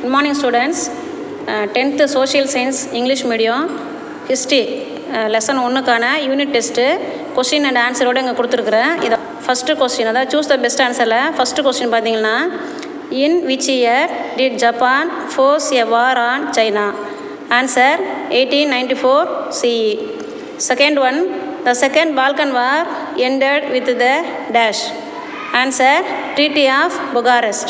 Good morning students tenth social science English medium history lesson ஒன்றுக்கான unit test question and ஆன்சரோடு இங்கே கொடுத்துருக்குறேன் இதை ஃபஸ்ட்டு கொஸ்டின் அதாவது சூஸ் த பெஸ்ட் ஆன்சரில் ஃபஸ்ட்டு கொஸ்டின் பார்த்தீங்கன்னா in which year did Japan force a war on China answer eighteen ninety four CE second one the second Balkan war ended with the dash answer treaty of bucharest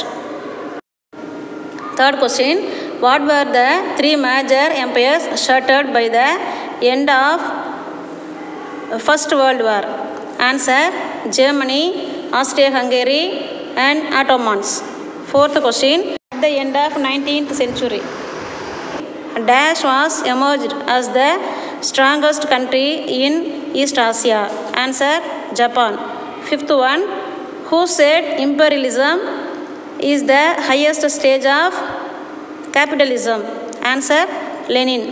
third question what were the three major empires shattered by the end of first world war answer germany austria-hungary and ottomans fourth question at the end of 19th century dash was emerged as the strongest country in east asia answer japan fifth one who said imperialism is the highest stage of capitalism answer lenin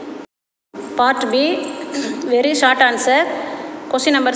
part b very short answer question number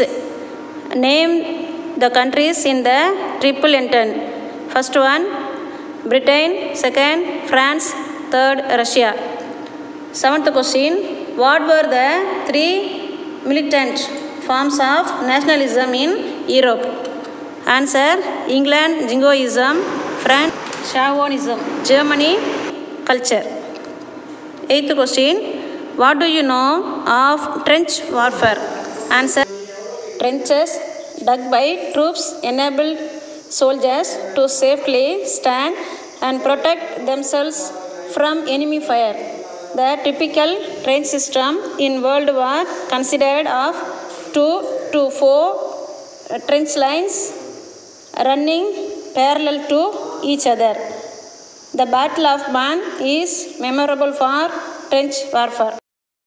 6 name the countries in the triple entente first one britain second france third russia seventh question what were the three militant forms of nationalism in europe answer england jingoism france chauvinism germany culture eighth question what do you know of trench warfare answer trenches dug by troops enabled soldiers to safely stand and protect themselves from enemy fire the typical trench system in world war considered of two to four uh, trench lines running parallel to each other the battle of Ban is memorable for trench warfare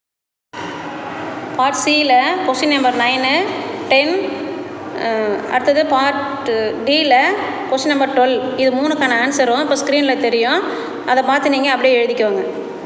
part சியில் question number nine ten அடுத்தது part டியில் question number twelve இது மூணுக்கான ஆன்சரும் இப்போ ஸ்க்ரீனில் தெரியும் அதை பார்த்து நீங்கள் அப்படியே எழுதிக்கோங்க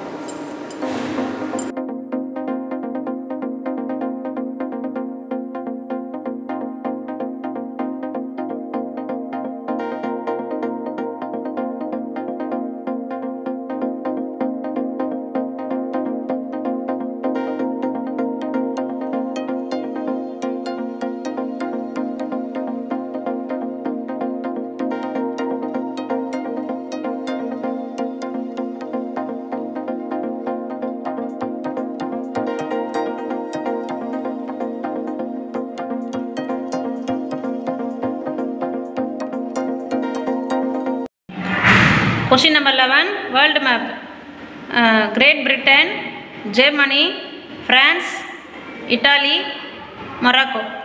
Question number 11 World map. Uh, Great Britain, Germany, France, Italy, Morocco.